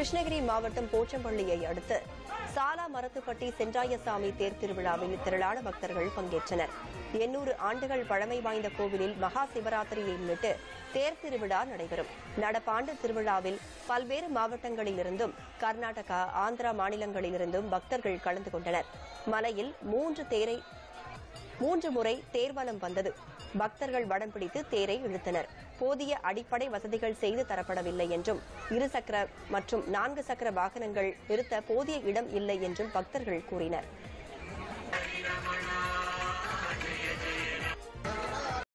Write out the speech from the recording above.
கிருஷ்ணகிரி மாவட்டம் போச்சம்பள்ளியை அடுத்து சாலா மரத்துப்பட்டி சென்றாயசாமி தேர் திருவிழாவில் திரளான பக்தர்கள் பங்கேற்றனர் எண்ணூறு ஆண்டுகள் பழமை வாய்ந்த கோவிலில் மகா சிவராத்திரியை முன்னிட்டு தேர் திருவிழா நடைபெறும் நடப்பாண்டு திருவிழாவில் பல்வேறு மாவட்டங்களிலிருந்தும் கர்நாடகா ஆந்திரா மாநிலங்களிலிருந்தும் பக்தர்கள் கலந்து கொண்டனர் மலையில் மூன்று தேரை மூன்று முறை தேர்வலம் வந்தது பக்தர்கள் வடம் பிடித்து தேரை இழுத்தனர் போதிய அடிப்படை வசதிகள் செய்து தரப்படவில்லை என்றும் இருசக்கர மற்றும் நான்கு சக்கர வாகனங்கள் நிறுத்த போதிய இடம் இல்லை என்றும் பக்தர்கள் கூறினர்